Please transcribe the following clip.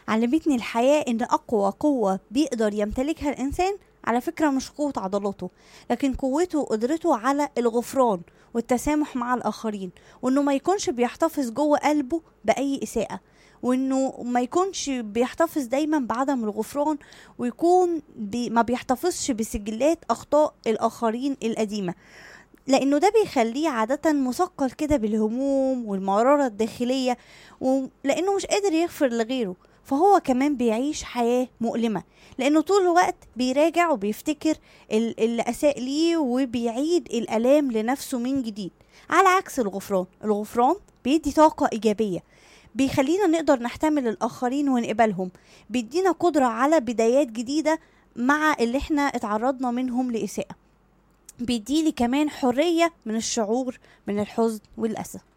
علمتني الحياة إن أقوى قوة بيقدر يمتلكها الإنسان على فكرة مش قوة عضلاته لكن قوته وقدرته على الغفران والتسامح مع الآخرين وإنه ما يكونش بيحتفظ جوه قلبه بأي إساءة وإنه ما يكونش بيحتفظ دايما بعدم الغفران ويكون بي ما بيحتفظش بسجلات أخطاء الآخرين القديمة لانه ده بيخليه عادة مثقل كده بالهموم والمرارة الداخلية ولانه مش قادر يغفر لغيره فهو كمان بيعيش حياة مؤلمة لانه طول الوقت بيراجع وبيفتكر ال- اللي اساء ليه وبيعيد الالام لنفسه من جديد على عكس الغفران الغفران بيدي طاقة ايجابية بيخلينا نقدر نحتمل الاخرين ونقبلهم بيدينا قدرة على بدايات جديدة مع اللي احنا اتعرضنا منهم لإساءة بيديلي كمان حرية من الشعور من الحزن والأسى